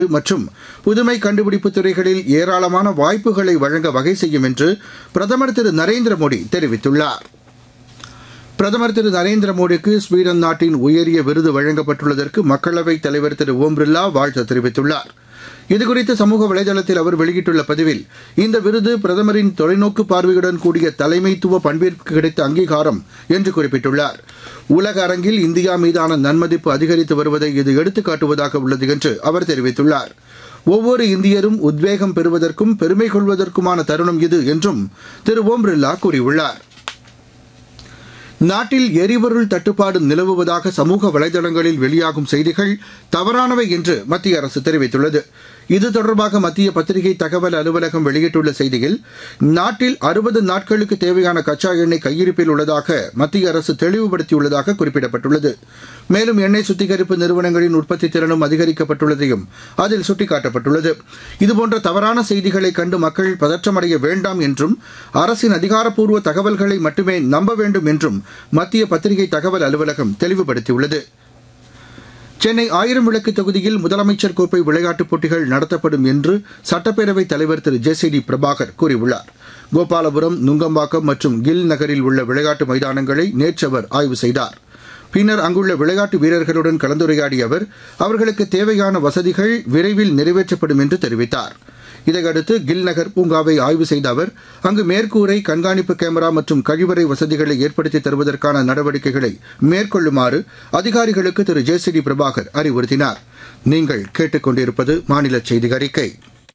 மற்றும் புதுமை கண்டுபிடிப்பு துறைகளில் ஏராளமான வாய்ப்புகளை வழங்க வகை செய்யும் என்று பிரதமர் திரு நரேந்திர மோடி தெரிவித்துள்ளார் பிரதமர் திரு நரேந்திர மோடிக்கு ஸ்வீடன் நாட்டின் உயரிய விருது வழங்கப்பட்டுள்ளதற்கு மக்களவைத் தலைவர் திரு ஓம் பிர்லா வாழ்த்து தெரிவித்துள்ளார் இதுகுறித்து சமூக வலைதளத்தில் அவர் வெளியிட்டுள்ள பதிவில் இந்த விருது பிரதமரின் தொலைநோக்கு பார்வையுடன் கூடிய தலைமைத்துவ பண்பிற்கு கிடைத்த அங்கீகாரம் என்று குறிப்பிட்டுள்ளார் உலக அரங்கில் இந்தியா மீதான நன்மதிப்பு அதிகரித்து வருவதை இது எடுத்துக்காட்டுவதாக உள்ளது என்று அவர் தெரிவித்துள்ளார் ஒவ்வொரு இந்தியரும் உத்வேகம் பெறுவதற்கும் பெருமை கொள்வதற்குமான தருணம் இது என்றும் திரு ஓம் பிர்லா கூறியுள்ளார் நாட்டில் எரிபொருள் தட்டுப்பாடு நிலவுவதாக சமூக வலைதளங்களில் வெளியாகும் செய்திகள் தவறானவை என்று மத்திய அரசு தெரிவித்துள்ளது இது தொடர்பாக மத்திய பத்திரிகை தகவல் அலுவலகம் வெளியிட்டுள்ள செய்தியில் நாட்டில் அறுபது நாட்களுக்கு தேவையான கச்சா எண்ணெய் கையிருப்பில் உள்ளதாக மத்திய அரசு தெளிவுபடுத்தியுள்ளதாக குறிப்பிடப்பட்டுள்ளது மேலும் எண்ணெய் சுத்திகரிப்பு நிறுவனங்களின் உற்பத்தி திறனும் அதிகரிக்கப்பட்டுள்ளதையும் அதில் சுட்டிக்காட்டப்பட்டுள்ளது இதுபோன்ற தவறான செய்திகளை கண்டு மக்கள் பதற்றமடைய வேண்டாம் என்றும் அரசின் அதிகாரப்பூர்வ தகவல்களை மட்டுமே நம்ப வேண்டும் என்றும் மத்திய பத்திரிகை தகவல் அலுவலகம் தெளிவுபடுத்தியுள்ளது சென்னை ஆயிரம் விளக்கு தொகுதியில் முதலமைச்சர் கோப்பை விளையாட்டுப் போட்டிகள் நடத்தப்படும் என்று சட்டப்பேரவைத் தலைவர் Thiru J C D Prabhakar கூறியுள்ளார் கோபாலபுரம் நுங்கம்பாக்கம் மற்றும் கில் நகரில் உள்ள விளையாட்டு மைதானங்களை நேற்று அவர் ஆய்வு செய்தார் பின்னர் அங்குள்ள விளையாட்டு வீரர்களுடன் கலந்துரையாடிய அவர் அவர்களுக்கு தேவையான வசதிகள் விரைவில் நிறைவேற்றப்படும் என்று தெரிவித்தார் இதையடுத்து கில் நகர் பூங்காவை ஆய்வு செய்த அவர் அங்கு மேற்கூரை கண்காணிப்பு கேமரா மற்றும் கழிவறை வசதிகளை ஏற்படுத்தி தருவதற்கான நடவடிக்கைகளை மேற்கொள்ளுமாறு அதிகாரிகளுக்கு Thiru J C D Prabhakar அறிவுறுத்தினார் நீங்கள் கேட்டுக்கொண்டிருப்பது மாநில செய்தி அறிக்கை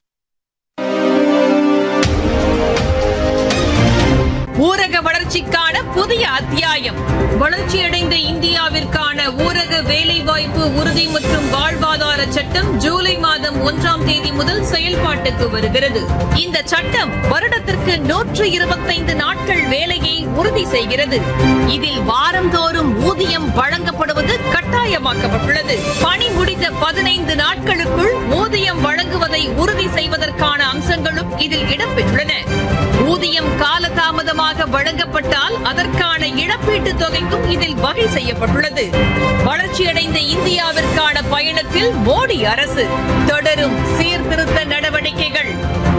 ஊரக வளர்ச்சிக்கான புதிய அத்தியாயம் வளர்ச்சியடைந்த இந்தியாவிற்கான ஊரக வேலைவாய்ப்பு உறுதி மற்றும் வாழ்வாதார சட்டம் ஜூலை மாதம் ஒன்றாம் தேதி முதல் செயல்பாட்டுக்கு வருகிறது இந்த சட்டம் வருடத்திற்கு நூற்று இருபத்தைந்து நாட்கள் வேலையை உறுதி செய்கிறது இதில் வாரந்தோறும் ஊதியம் வழங்கப்படுவது கட்டாயமாக்கப்பட்டுள்ளது பணி முடிந்த பதினைந்து நாட்களுக்குள் ஊதியம் வழங்குவதை உறுதி செய்வதற்கான அம்சங்களும் இதில் இடம்பெற்றுள்ளன ஊதியம் காலதாமதமாக வழங்கப்பட்டால் அதற்கான இழப்பீட்டுத் தொகைக்கும் இதில் வகை செய்யப்பட்டுள்ளது வளர்ச்சியடைந்த இந்தியாவிற்கான பயணத்தில் மோடி அரசு தொடரும் சீர்திருத்த நடவடிக்கைகள்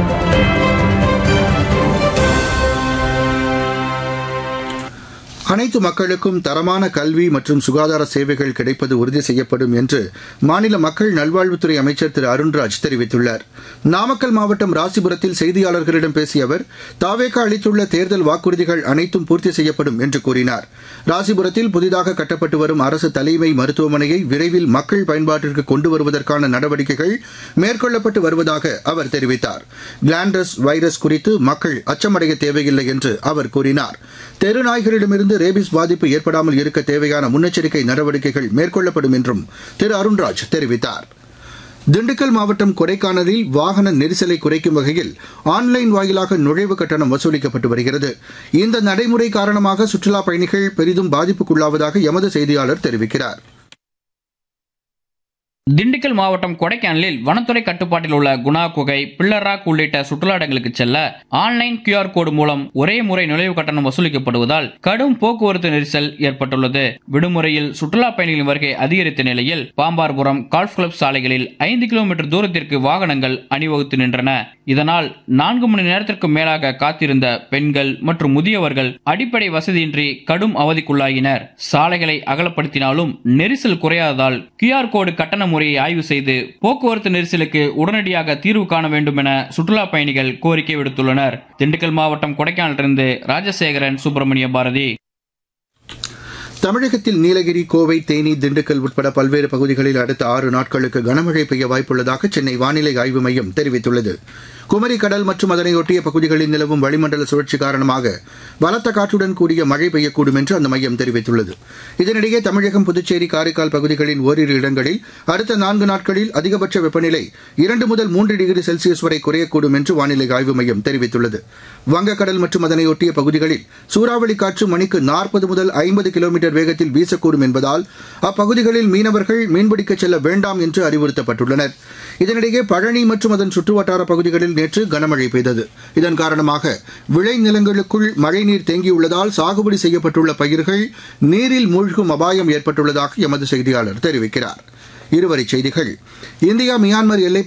அனைத்து மக்களுக்கும் தரமான கல்வி மற்றும் சுகாதார சேவைகள் கிடைப்பது உறுதி செய்யப்படும் என்று மாநில மக்கள் நல்வாழ்வுத்துறை அமைச்சர் திரு அருண்ராஜ் தெரிவித்துள்ளார் நாமக்கல் மாவட்டம் ராசிபுரத்தில் செய்தியாளர்களிடம் பேசிய அவர் தாவேக்கா அளித்துள்ள தேர்தல் வாக்குறுதிகள் அனைத்தும் பூர்த்தி செய்யப்படும் என்று கூறினார் ராசிபுரத்தில் புதிதாக கட்டப்பட்டு வரும் அரசு தலைமை மருத்துவமனையை விரைவில் மக்கள் பயன்பாட்டிற்கு கொண்டு வருவதற்கான நடவடிக்கைகள் மேற்கொள்ளப்பட்டு வருவதாக அவர் தெரிவித்தார் கிளாண்டஸ் வைரஸ் குறித்து மக்கள் அச்சமடைய தேவையில்லை என்று அவர் கூறினார் தெருநாய்களிடமிருந்து ரேபிஸ் பாதிப்பு ஏற்படாமல் இருக்க தேவையான முன்னெச்சரிக்கை நடவடிக்கைகள் மேற்கொள்ளப்படும் என்றும் திரு அருண்ராஜ் தெரிவித்தார் திண்டுக்கல் மாவட்டம் கொடைக்கானலில் வாகன நெரிசலை குறைக்கும் வகையில் ஆன்லைன் வாயிலாக நுழைவு கட்டணம் வசூலிக்கப்பட்டு வருகிறது இந்த நடைமுறை காரணமாக சுற்றுலாப் பயணிகள் பெரிதும் பாதிப்புக்குள்ளாவதாக எமது செய்தியாளர் தெரிவிக்கிறார் திண்டுக்கல் மாவட்டம் கொடைக்கானலில் வனத்துறை கட்டுப்பாட்டில் உள்ள குணா குகை பிள்ளராக் உள்ளிட்ட சுற்றுலா இடங்களுக்கு செல்ல ஆன்லைன் கியூஆர் கோடு மூலம் ஒரே முறை நுழைவு கட்டணம் வசூலிக்கப்படுவதால் கடும் போக்குவரத்து நெரிசல் ஏற்பட்டுள்ளது விடுமுறையில் சுற்றுலா பயணிகளின் வருகை அதிகரித்த நிலையில் பாம்பார்புரம் கால்ஃப் கிளப் சாலைகளில் ஐந்து கிலோமீட்டர் தூரத்திற்கு வாகனங்கள் அணிவகுத்து நின்றன இதனால் நான்கு மணி நேரத்திற்கு மேலாக காத்திருந்த பெண்கள் மற்றும் முதியவர்கள் அடிப்படை வசதியின்றி கடும் அவதிக்குள்ளாகினர் சாலைகளை அகலப்படுத்தினாலும் நெரிசல் குறையாததால் கியூஆர் கோடு கட்டண முறையை ஆய்வு செய்து போக்குவரத்து நெரிசலுக்கு உடனடியாக தீர்வு காண வேண்டும் என சுற்றுலா பயணிகள் கோரிக்கை விடுத்துள்ளனர் திண்டுக்கல் மாவட்டம் கொடைக்கானலிருந்து ராஜசேகரன் சுப்பிரமணிய பாரதி தமிழகத்தில் நீலகிரி கோவை தேனி திண்டுக்கல் உட்பட பல்வேறு பகுதிகளில் அடுத்த ஆறு நாட்களுக்கு கனமழை பெய்ய வாய்ப்புள்ளதாக சென்னை வானிலை ஆய்வு மையம் தெரிவித்துள்ளது குமரி கடல் மற்றும் அதனையொட்டிய பகுதிகளில் நிலவும் வளிமண்டல சுழற்சி காரணமாக பலத்த காற்றுடன் கூடிய மழை பெய்யக்கூடும் என்று அந்த மையம் தெரிவித்துள்ளது இதனிடையே தமிழகம் புதுச்சேரி காரைக்கால் பகுதிகளின் ஓரிரு இடங்களில் அடுத்த நான்கு நாட்களில் அதிகபட்ச வெப்பநிலை இரண்டு முதல் மூன்று டிகிரி செல்சியஸ் வரை குறையக்கூடும் என்று வானிலை ஆய்வு மையம் தெரிவித்துள்ளது வங்கக்கடல் மற்றும் அதனையொட்டிய பகுதிகளில் சூறாவளி காற்று மணிக்கு நாற்பது முதல் ஐம்பது கிலோமீட்டர் வேகத்தில் வீசக்கூடும் என்பதால் அப்பகுதிகளில் மீனவர்கள் மீன்பிடிக்கச் செல்ல வேண்டாம் என்று அறிவுறுத்தப்பட்டுள்ளனர் இதனிடையே பழனி மற்றும் அதன் சுற்றுவட்டார பகுதிகளில் நேற்று கனமழை பெய்தது இதன் காரணமாக விளைநிலங்களுக்குள் மழைநீர் தேங்கியுள்ளதால் சாகுபடி செய்யப்பட்டுள்ள பயிர்கள் நீரில் மூழ்கும் அபாயம் ஏற்பட்டுள்ளதாக எமது செய்தியாளர் தெரிவிக்கிறார் இருவரிச் செய்திகள் இந்தியா மியான்மர் எல்லை